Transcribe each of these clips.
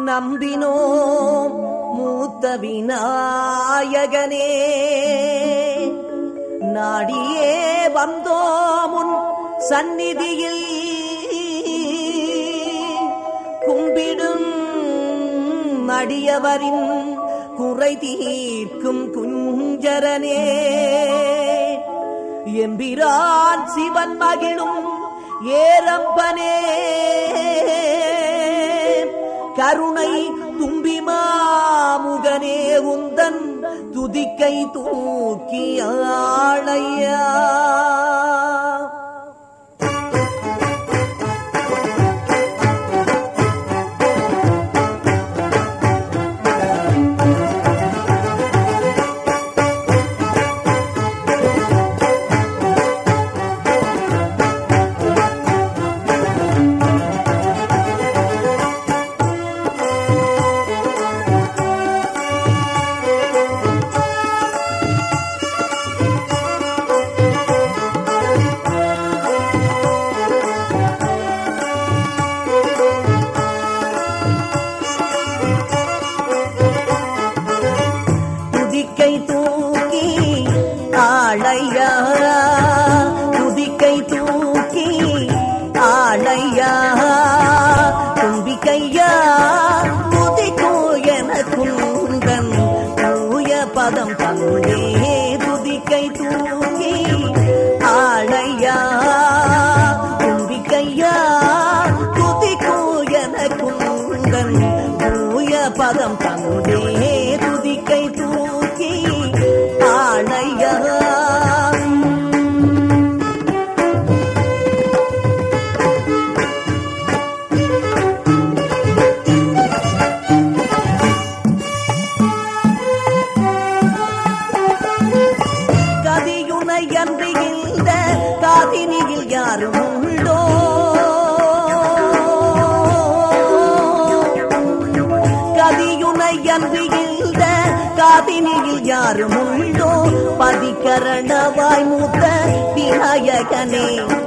நம்பினோம் மூத்த விநாயகனே நாடியே வந்தோமுன் சந்நிதியில் கும்பிடும் அடியவரின் குறை தீர்க்கும் குஞ்சரனே எம்பிரான் சிவன் மகிழும் ஏரப்பனே கருணை தும்பி மாமுகனே உந்தன் துதிக்கை தூக்கி ஆளையா துதிக்கை தூக்கி ஆளையா துதிக்கை தூக்கி ஆளையா தும்பிக்கையா துதிக்கோ எனக்குந்தன் தூய பதம் தந்தே துதிக்கை தூக்கி ஆளையா தும்பிக்கையா துதிக்கோ எனக்குந்தன் தூய பதம் தந்தே துதிக்கை தூக்கி ஆணையா கதியுனை அன்று இந்த காதினியில் யாரும் உண்டோ கதியுனை அன்று இந்த காதினியில் யாரும் உண்டோ பதிக்கரணவாய் மூத்த விநாயகனே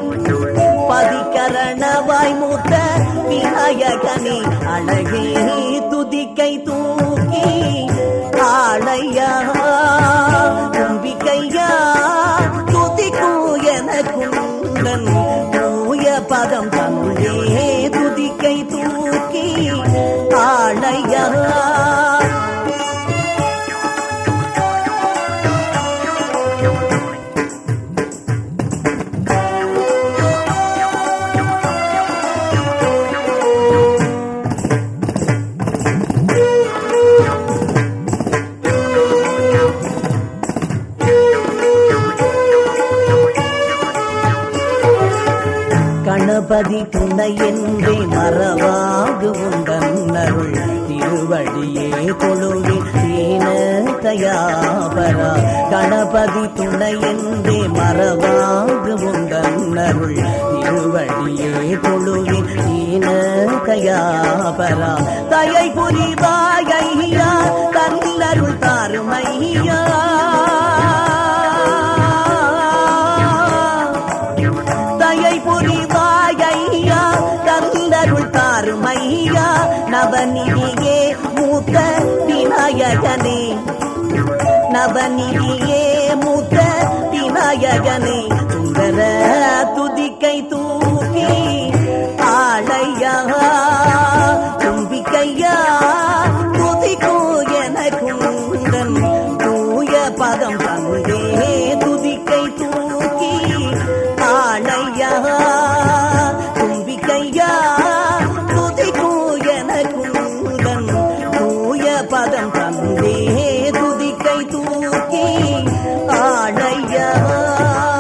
பதிக்கரணவாய் மூத்த விநாயகனே அழகே துதிக்கை தூக்கி ஆளையா தும்பிக்கையா துதிக்கும் எனக்குந்தன் தூய பதம் தந்தே துதிக்கை தூக்கி ஆளையா கணபதி துணை என்றே மறவாகு உண்டன்னருள் திருவடியே தொழுவி தீன தயாபரா கணபதி துணை என்றே மறவாகு உண்டன்னருள் திருவடியே தொழுவி தீன தயாபரா தயை புரிவாயா தன்னருள் தாருமையா தயை புரிவாயா தந்தருள் தாருமையா நவநிதியே மூத்த விநாயகனே நவநிதியே மூத்த விநாயகனே சுந்தர துதிக்கை தூக்கி ஆளையா தும்பிக்கையா துதிக்கோ எனக்குந்தன் தூய பதம் தந்தே துதிக்கை தூக்கி ஆளையா தும்பிக்கையா துதிக்கோ எனக்குந்தன் தூய பதம் தந்தே துதிக்கை தூக்கி ஆளையா